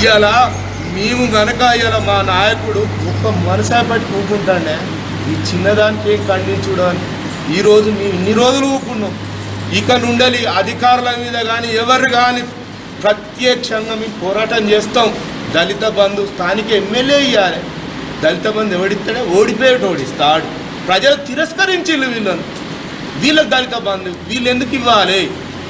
ఇవాళ మేము గనక ఇవాళ మా నాయకుడు ఒక్క మనసాపట్టి కూకుంటాడే ఈ చిన్నదానికి ఏం ఖండించుడు అని ఈరోజు మేము ఇన్ని రోజులు ఊకున్నాం ఇక నుండలి అధికారుల మీద కానీ ఎవరు కానీ ప్రత్యక్షంగా మేము పోరాటం చేస్తాం దళిత బంధు స్థానిక ఎమ్మెల్యే ఇవ్వాలి దళిత బంధు ఎవడిస్తాడే ఓడిపోయేట ఓడిస్తాడు ప్రజలు తిరస్కరించిల్లు వీళ్ళను వీళ్ళకి దళిత బంధు వీళ్ళు ఎందుకు ఇవ్వాలి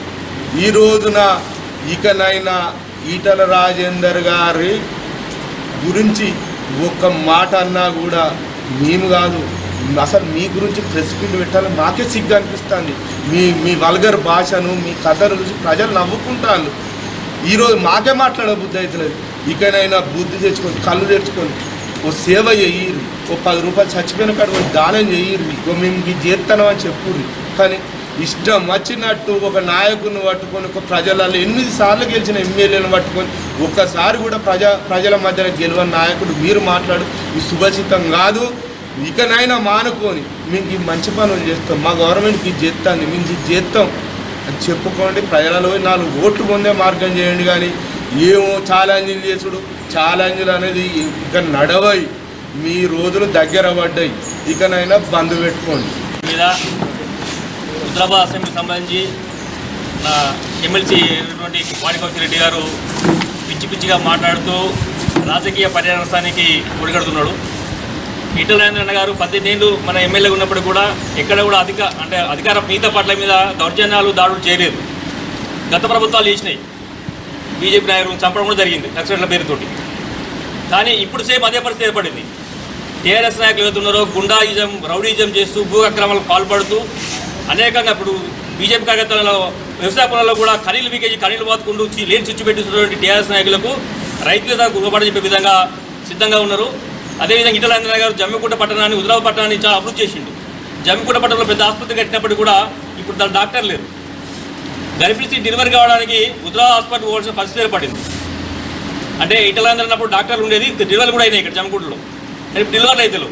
ఈ రోజున ఇకనైనా ఈటల రాజేందర్ గారి గురించి ఒక్క మాట అన్నా కూడా మేము కాదు అసలు మీ గురించి ప్రెస్ మీట్ పెట్టాలని మాకే సిగ్గు అనిపిస్తుంది మీ మీ వల్గర్ భాషను మీ కథను చూసి ప్రజలు నవ్వుకుంటారు ఈరోజు మాకే మాట్లాడబుద్ధి అవుతలేదు ఇకనైనా బుద్ధి తెచ్చుకొని కళ్ళు తెచ్చుకొని ఓ సేవ చెయ్యిర్రి ఓ పది రూపాయలు చచ్చిపోయిన కాడ పోయి దానం చెయ్యిర్రి ఓ మేము ఇది చేస్తాను అని చెప్పుర్రి కానీ ఇష్టం వచ్చినట్టు ఒక నాయకుని పట్టుకొని ఒక ప్రజలలో ఎనిమిది సార్లు గెలిచిన ఎమ్మెల్యేలను పట్టుకొని ఒక్కసారి కూడా ప్రజా ప్రజల మధ్యన గెలవని నాయకుడు మీరు మాట్లాడు ఇది శుభచితం కాదు ఇకనైనా మానుకొని మేము ఈ మంచి పనులు చేస్తాం మా గవర్నమెంట్కి ఇది చేస్తాను మేము ఇది చేస్తాం అని చెప్పుకోండి ప్రజలలో పోయి నాలుగు ఓట్లు పొందే మార్గం చేయండి కానీ ఏమో ఛాలెంజ్లు చేసుడు ఛాలెంజ్లు అనేది ఇక నడవై మీ రోజులు దగ్గర పడ్డాయి ఇకనైనా బంద్ పెట్టుకోండి మీద హుద్రాబాద్ అసెంబ్లీకి సంబంధించి నా ఎమ్మెల్సీ అయినటువంటి వాడికొచ్చి రెడ్డి గారు పిచ్చి పిచ్చిగా మాట్లాడుతూ రాజకీయ పర్యావరణానికి ఒడిగడుతున్నాడు ఈటల రాజేంద్రన్న గారు పద్దెనిమిది మన ఎమ్మెల్యే ఉన్నప్పుడు కూడా ఎక్కడ కూడా అధిక అంటే అధికార మిగతా పట్ల మీద దౌర్జన్యాలు దాడులు చేయలేదు గత ప్రభుత్వాలు చేసినాయి బీజేపీ నాయకులను చంపడం కూడా జరిగింది నక్సలైట్ల పేరుతోటి కానీ ఇప్పుడు సేమ్ అదే పరిస్థితి ఏర్పడింది టీఆర్ఎస్ నాయకులు ఏదైతున్నారో గుండాయిజం రౌడీజం చేస్తూ భూ అక్రమాలకు పాల్పడుతూ అనేకంగా ఇప్పుడు బీజేపీ కార్యకర్తలలో వ్యవసాయ పొలాల్లో కూడా ఖనీలు వీకేజీ ఖనీలు బాతుకుంటూ చి- లేని చుచ్చు పెట్టిస్తున్నటువంటి టీఆర్ఎస్ నాయకులకు రైతుల గుణపడ చెప్పే విధంగా సిద్ధంగా ఉన్నారు అదేవిధంగా ఇటలాంధ్ర గారు జమ్మికుంట పట్టణాన్ని హుజరాబాద్ పట్టణాన్ని చాలా అభివృద్ధి చేసిండు జమ్మికుంట పట్టణంలో పెద్ద ఆసుపత్రి కట్టినప్పుడు కూడా ఇప్పుడు దాని డాక్టర్ లేరు గర్భిణీ డెలివరీ కావడానికి హుజరాబాద్ హాస్పిటల్ పోవాల్సిన పరిస్థితి ఏర్పడింది అంటే ఇటలాంధ్ర అన్నప్పుడు డాక్టర్లు ఉండేది డెలివరీ కూడా అయినాయి ఇక్కడ జమ్మకుంటలో ఇప్పుడు డెలివరీ రైతులు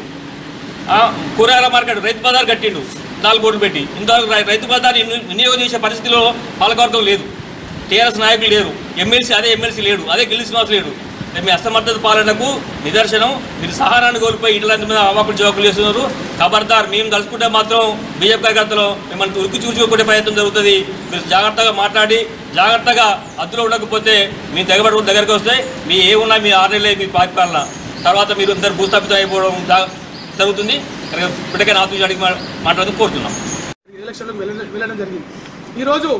ఆ, కూరగాయల మార్కెట్ రైతు బజార్ కట్టిండు నాలుగు కోట్లు పెట్టి ఇంతవరకు రై- రైతు బజార్ విని- వినియోగం చేసే పరిస్థితిలో పాలకవర్గం లేదు టీఆర్ఎస్ నాయకులు లేరు ఎమ్మెల్సీ అదే ఎమ్మెల్సీ లేడు అదే గిల్లి శ్రీనివాస్ లేడు మీ అసమర్థత పాలనకు నిదర్శనం మీరు సహారాన్ని కోల్పోయి ఇట్లాంటి మీద అవాకులు జవాకులు చేస్తున్నారు ఖబర్దార్ మేము తలుచుకుంటే మాత్రం బీజేపీ కార్యకర్తలు మిమ్మల్ని ఉరికి చూసుకోకుండా ప్రయత్నం జరుగుతుంది మీరు జాగ్రత్తగా మాట్లాడి జాగ్రత్తగా అద్దులో ఉండకపోతే మీ తెగబడి దగ్గరికి వస్తే మీ ఏ ఉన్నా మీ ఆరు నెలలే మీ పాలన తర్వాత మీరు అందరు భూస్థాపితం అయిపోవడం జా- జరుగుతుంది ఇప్పటికైనా ఆత్మీయ అడిగి మా- మాట్లాడడం కోరుతున్నాం ఎలక్షన్లకు వెళ్ళడం వెళ్ళడం జరిగింది ఈరోజు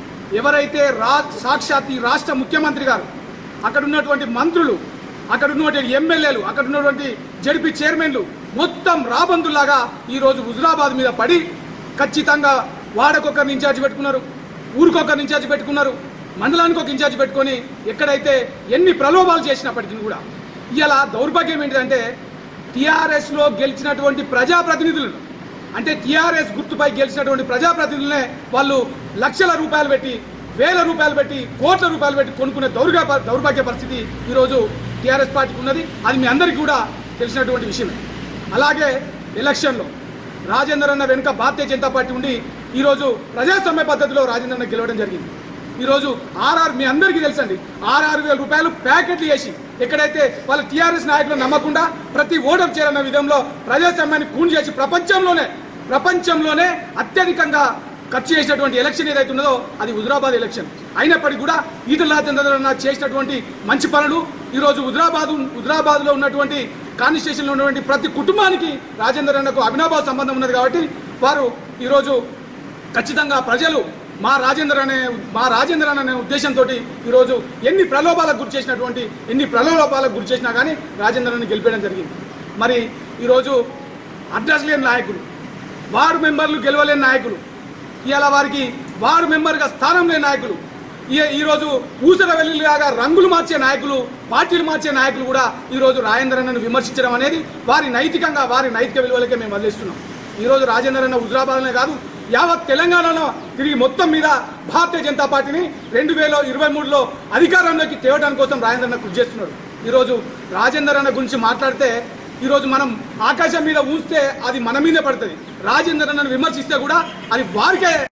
ఎవరైతే రా సాక్షాత్ ఈ రాష్ట్ర ముఖ్యమంత్రి గారు అక్కడ ఉన్నటువంటి మంత్రులు అక్కడ ఉన్నటువంటి ఎమ్మెల్యేలు అక్కడ ఉన్నటువంటి జడిపి చైర్మన్లు మొత్తం రాబందులాగా ఈరోజు హుజురాబాద్ మీద పడి ఖచ్చితంగా వాడకొకరిని ఇన్ఛార్జ్ పెట్టుకున్నారు ఊరికొకరిని ఇన్ఛార్జ్ పెట్టుకున్నారు మండలానికి ఒక ఇన్ఛార్జ్ పెట్టుకొని ఎక్కడైతే ఎన్ని ప్రలోభాలు చేసినప్పటికీ కూడా ఇలా దౌర్భాగ్యం ఏంటంటే టీఆర్ఎస్లో గెలిచినటువంటి ప్రజాప్రతినిధులను అంటే టీఆర్ఎస్ గుర్తుపై గెలిచినటువంటి ప్రజాప్రతినిధులనే వాళ్ళు లక్షల రూపాయలు పెట్టి వేల రూపాయలు పెట్టి కోట్ల రూపాయలు పెట్టి కొనుక్కునే దౌర్గా దౌర్భాగ్య పరిస్థితి ఈరోజు టీఆర్ఎస్ పార్టీకి ఉన్నది అది మీ అందరికీ కూడా తెలిసినటువంటి విషయమే అలాగే ఎలక్షన్లో రాజేందర్ అన్న వెనుక భారతీయ జనతా పార్టీ ఉండి ఈరోజు ప్రజాస్వామ్య పద్ధతిలో రాజేందర్ అన్న గెలవడం జరిగింది ఈరోజు ఆర్ఆర్ మీ అందరికీ తెలుసండి ఆర్ఆర్ వేల రూపాయలు ప్యాకెట్లు వేసి ఎక్కడైతే వాళ్ళ టీఆర్ఎస్ నాయకులు నమ్మకుండా ప్రతి ఓటర్ చేరన్న విధంలో ప్రజాస్వామ్యాన్ని కూని చేసి ప్రపంచంలోనే ప్రపంచంలోనే అత్యధికంగా ఖర్చు చేసినటువంటి ఎలక్షన్ ఏదైతే ఉన్నదో అది హుజురాబాద్ ఎలక్షన్ అయినప్పటికీ కూడా ఈటల రాజేంద్ర అన్న చేసినటువంటి మంచి పనులు ఈరోజు హుజురాబాద్ హుజురాబాద్లో ఉన్నటువంటి కాన్స్టిట్యూషన్లో ఉన్నటువంటి ప్రతి కుటుంబానికి రాజేందర్ అన్నకు అవినాభావ సంబంధం ఉన్నది కాబట్టి వారు ఈరోజు ఖచ్చితంగా ప్రజలు మా రాజేంద్ర అనే మా రాజేంద్ర అనే ఉద్దేశంతో ఈరోజు ఎన్ని ప్రలోభాలకు గురి చేసినటువంటి ఎన్ని ప్రలోభాలకు గురి చేసినా కానీ రాజేంద్రని గెలిపేయడం జరిగింది మరి ఈరోజు అడ్రస్ లేని నాయకులు వార్డు మెంబర్లు గెలవలేని నాయకులు ఇవాళ వారికి వార్డు మెంబర్గా స్థానం లేని నాయకులు ఈ- ఈరోజు ఊసర వెల్లులాగా రంగులు మార్చే నాయకులు పార్టీలు మార్చే నాయకులు కూడా ఈరోజు రాజేంద్రన్నను విమర్శించడం అనేది వారి నైతికంగా వారి నైతిక విలువలకే మేము వదిలేస్తున్నాం ఈరోజు రాజేంద్ర అన్న హుజరాబాద్నే కాదు యావత్ తెలంగాణలో తిరిగి మొత్తం మీద భారతీయ జనతా పార్టీని రెండు వేల ఇరవై మూడులో అధికారంలోకి తేవడానికి కోసం రాజేంద్ర అన్న కృషి చేస్తున్నాడు ఈరోజు రాజేందర్ అన్న గురించి మాట్లాడితే ఈరోజు మనం ఆకాశం మీద ఊస్తే అది మన మీదే పడుతుంది రాజేందర్ అన్నను విమర్శిస్తే కూడా అది వారికే